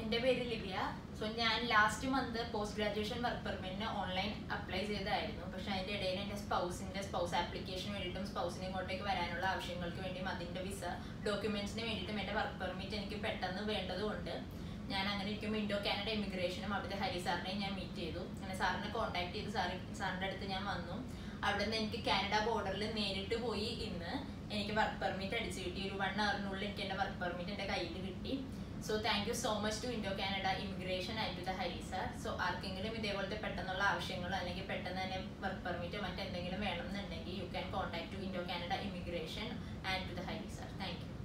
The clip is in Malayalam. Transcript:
എൻ്റെ പേര് ലിവിയ സോ ഞാൻ last month post graduation work പെർമിറ്റിന് ഓൺലൈൻ അപ്ലൈ ചെയ്തതായിരുന്നു പക്ഷെ അതിൻ്റെ ഇടയിൽ എൻ്റെ സ്പൗസിൻ്റെ സ്പൗസ് ആപ്ലിക്കേഷന് വേണ്ടിയിട്ടും സ്പൗസിന് ഇങ്ങോട്ടേക്ക് വരാനുള്ള ആവശ്യങ്ങൾക്ക് വേണ്ടിയും അതിൻ്റെ വിസ ഡോക്യുമെന്റ്സിന് വേണ്ടിയിട്ടും എൻ്റെ വർക്ക് പെർമിറ്റ് എനിക്ക് പെട്ടെന്ന് വേണ്ടതുകൊണ്ട് ഞാൻ അങ്ങനെ ഇരിക്കുമ്പോൾ ഇൻഡോ കാനഡ ഇമിഗ്രേഷനും അവിടുത്തെ ഹരി സാറിനെയും ഞാൻ മീറ്റ് ചെയ്തു അങ്ങനെ സാറിനെ കോൺടാക്ട് ചെയ്ത് സാറി സാറിൻ്റെ അടുത്ത് ഞാൻ വന്നു അവിടെ നിന്ന് എനിക്ക് കാനഡ ബോർഡറിൽ നേരിട്ട് പോയി ഇന്ന് എനിക്ക് വർക്ക് പെർമിറ്റ് അടിച്ചു കിട്ടി ഒരു വൺ അവറിനുള്ളിൽ എനിക്ക് എൻ്റെ വർക്ക് പെർമിറ്റ് എൻ്റെ കയ്യിൽ കിട്ടി so thank you so much to Indo Canada Immigration and to the Hari sir so ആർക്കെങ്കിലും ഇതേപോലത്തെ പെട്ടെന്നുള്ള ആവശ്യങ്ങളോ അല്ലെങ്കിൽ പെട്ടെന്ന് തന്നെ വർക്ക് പെർമിറ്റോ മറ്റെന്തെങ്കിലും വേണമെന്നുണ്ടെങ്കിൽ you can contact to Indo Canada Immigration and to the Hari sir thank U